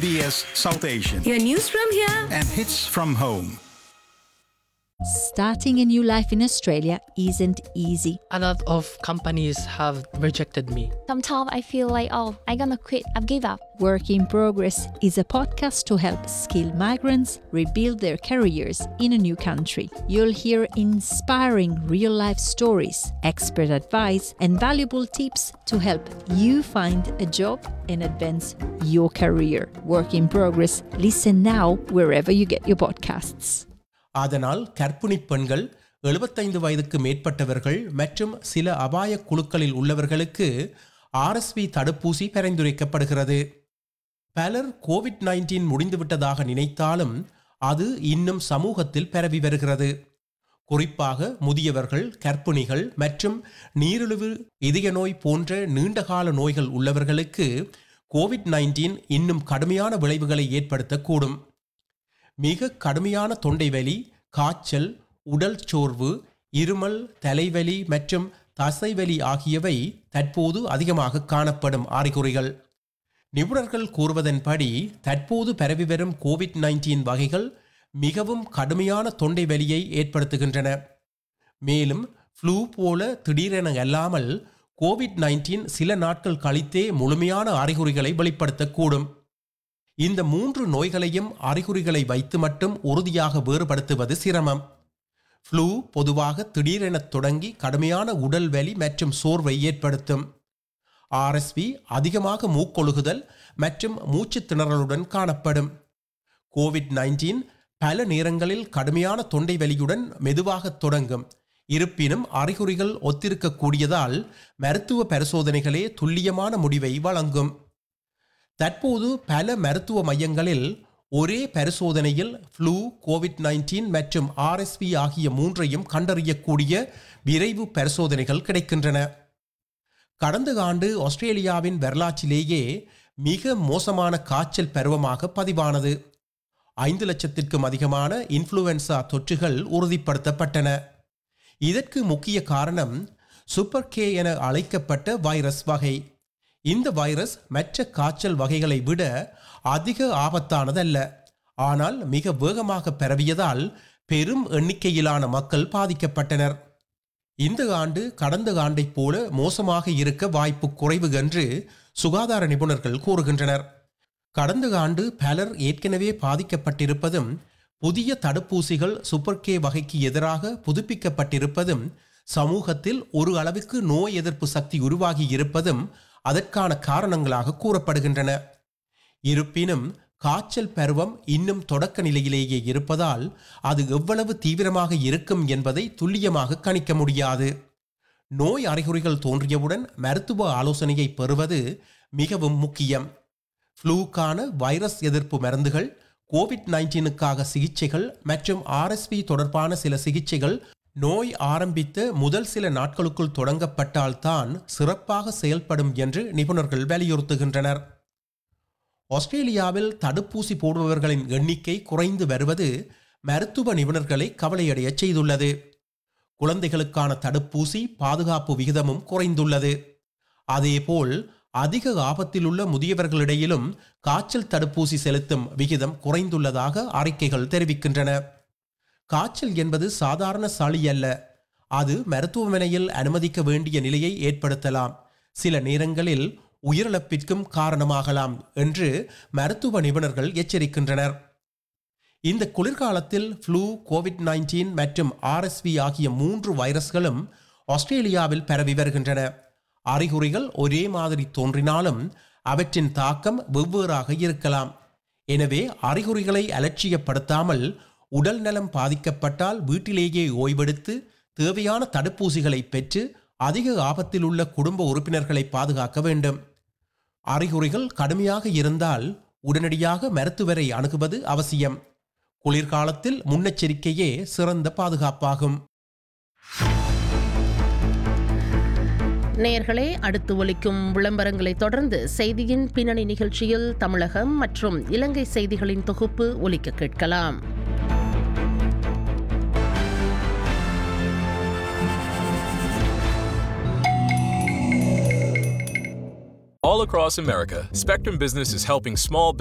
SBS South Asian Your news from here. and hits from home. Starting a new life in Australia isn't easy. a lot of companies have rejected me. Sometimes I feel like, oh, I'm gonna quit. I've give up. Work in Progress is a podcast to help skilled migrants rebuild their careers in a new country. You'll hear inspiring real life stories, expert advice, and valuable tips to help you find a job and advance your career. Work in Progress. Listen now wherever you get your podcasts. அதனால் கர்ப்பிணி பெண்கள் எழுபத்தைந்து வயதுக்கு மேற்பட்டவர்கள் மற்றும் சில அபாய குழுக்களில் உள்ளவர்களுக்கு ஆர்எஸ்வி தடுப்பூசி பரிந்துரைக்கப்படுகிறது பலர் கோவிட் நைன்டீன் முடிந்துவிட்டதாக நினைத்தாலும் அது இன்னும் சமூகத்தில் பரவி வருகிறது குறிப்பாக முதியவர்கள் கர்ப்பிணிகள் மற்றும் நீரிழிவு இதய நோய் போன்ற நீண்டகால நோய்கள் உள்ளவர்களுக்கு கோவிட் நைன்டீன் இன்னும் கடுமையான விளைவுகளை ஏற்படுத்தக்கூடும் மிக கடுமையான தொண்டை வலி காய்ச்சல் உடல் சோர்வு இருமல் தலைவலி மற்றும் தசைவலி ஆகியவை தற்போது அதிகமாக காணப்படும் அறிகுறிகள் நிபுணர்கள் கூறுவதன்படி தற்போது பரவி வரும் கோவிட் நைன்டீன் வகைகள் மிகவும் கடுமையான தொண்டை வலியை ஏற்படுத்துகின்றன மேலும் ஃப்ளூ போல திடீரென அல்லாமல் கோவிட் நைன்டீன் சில நாட்கள் கழித்தே முழுமையான அறிகுறிகளை வெளிப்படுத்தக்கூடும் இந்த மூன்று நோய்களையும் அறிகுறிகளை வைத்து மட்டும் உறுதியாக வேறுபடுத்துவது சிரமம் ஃப்ளூ பொதுவாக திடீரென தொடங்கி கடுமையான உடல் வலி மற்றும் சோர்வை ஏற்படுத்தும் ஆர்எஸ்வி அதிகமாக மூக்கொழுகுதல் மற்றும் மூச்சுத் திணறலுடன் காணப்படும் கோவிட் நைன்டீன் பல நேரங்களில் கடுமையான தொண்டை வலியுடன் மெதுவாக தொடங்கும் இருப்பினும் அறிகுறிகள் ஒத்திருக்கக்கூடியதால் மருத்துவ பரிசோதனைகளே துல்லியமான முடிவை வழங்கும் தற்போது பல மருத்துவ மையங்களில் ஒரே பரிசோதனையில் ஃப்ளூ கோவிட் நைன்டீன் மற்றும் ஆர்எஸ்வி ஆகிய மூன்றையும் கண்டறியக்கூடிய விரைவு பரிசோதனைகள் கிடைக்கின்றன கடந்த ஆண்டு ஆஸ்திரேலியாவின் வரலாற்றிலேயே மிக மோசமான காய்ச்சல் பருவமாக பதிவானது ஐந்து லட்சத்திற்கும் அதிகமான இன்ஃப்ளூவன்சா தொற்றுகள் உறுதிப்படுத்தப்பட்டன இதற்கு முக்கிய காரணம் சூப்பர் கே என அழைக்கப்பட்ட வைரஸ் வகை இந்த வைரஸ் மற்ற காய்ச்சல் வகைகளை விட அதிக ஆபத்தானதல்ல ஆனால் மிக வேகமாக பரவியதால் பெரும் எண்ணிக்கையிலான மக்கள் பாதிக்கப்பட்டனர் இந்த ஆண்டு கடந்த ஆண்டைப் போல மோசமாக இருக்க வாய்ப்பு குறைவு என்று சுகாதார நிபுணர்கள் கூறுகின்றனர் கடந்த ஆண்டு பலர் ஏற்கனவே பாதிக்கப்பட்டிருப்பதும் புதிய தடுப்பூசிகள் சூப்பர் கே வகைக்கு எதிராக புதுப்பிக்கப்பட்டிருப்பதும் சமூகத்தில் ஒரு அளவுக்கு நோய் எதிர்ப்பு சக்தி உருவாகி இருப்பதும் அதற்கான காரணங்களாக கூறப்படுகின்றன இருப்பினும் காய்ச்சல் பருவம் இன்னும் தொடக்க நிலையிலேயே இருப்பதால் அது எவ்வளவு தீவிரமாக இருக்கும் என்பதை துல்லியமாக கணிக்க முடியாது நோய் அறிகுறிகள் தோன்றியவுடன் மருத்துவ ஆலோசனையை பெறுவது மிகவும் முக்கியம் ஃப்ளூக்கான வைரஸ் எதிர்ப்பு மருந்துகள் கோவிட் நைன்டீனுக்காக சிகிச்சைகள் மற்றும் ஆர்எஸ்பி தொடர்பான சில சிகிச்சைகள் நோய் ஆரம்பித்த முதல் சில நாட்களுக்குள் தொடங்கப்பட்டால்தான் சிறப்பாக செயல்படும் என்று நிபுணர்கள் வலியுறுத்துகின்றனர் ஆஸ்திரேலியாவில் தடுப்பூசி போடுபவர்களின் எண்ணிக்கை குறைந்து வருவது மருத்துவ நிபுணர்களை கவலையடையச் செய்துள்ளது குழந்தைகளுக்கான தடுப்பூசி பாதுகாப்பு விகிதமும் குறைந்துள்ளது அதேபோல் அதிக ஆபத்தில் உள்ள முதியவர்களிடையிலும் காய்ச்சல் தடுப்பூசி செலுத்தும் விகிதம் குறைந்துள்ளதாக அறிக்கைகள் தெரிவிக்கின்றன காய்ச்சல் என்பது சாதாரண சளி அல்ல அது மருத்துவமனையில் அனுமதிக்க வேண்டிய நிலையை ஏற்படுத்தலாம் சில நேரங்களில் உயிரிழப்பிற்கும் காரணமாகலாம் என்று மருத்துவ நிபுணர்கள் எச்சரிக்கின்றனர் இந்த குளிர்காலத்தில் ஃப்ளூ கோவிட் நைன்டீன் மற்றும் ஆர்எஸ்வி ஆகிய மூன்று வைரஸ்களும் ஆஸ்திரேலியாவில் பரவி வருகின்றன அறிகுறிகள் ஒரே மாதிரி தோன்றினாலும் அவற்றின் தாக்கம் வெவ்வேறாக இருக்கலாம் எனவே அறிகுறிகளை அலட்சியப்படுத்தாமல் உடல் நலம் பாதிக்கப்பட்டால் வீட்டிலேயே ஓய்வெடுத்து தேவையான தடுப்பூசிகளை பெற்று அதிக ஆபத்தில் உள்ள குடும்ப உறுப்பினர்களை பாதுகாக்க வேண்டும் அறிகுறிகள் கடுமையாக இருந்தால் உடனடியாக மருத்துவரை அணுகுவது அவசியம் குளிர்காலத்தில் முன்னெச்சரிக்கையே சிறந்த பாதுகாப்பாகும் நேர்களே அடுத்து ஒலிக்கும் விளம்பரங்களை தொடர்ந்து செய்தியின் பின்னணி நிகழ்ச்சியில் தமிழகம் மற்றும் இலங்கை செய்திகளின் தொகுப்பு ஒலிக்க கேட்கலாம் All across America, Spectrum Business is helping small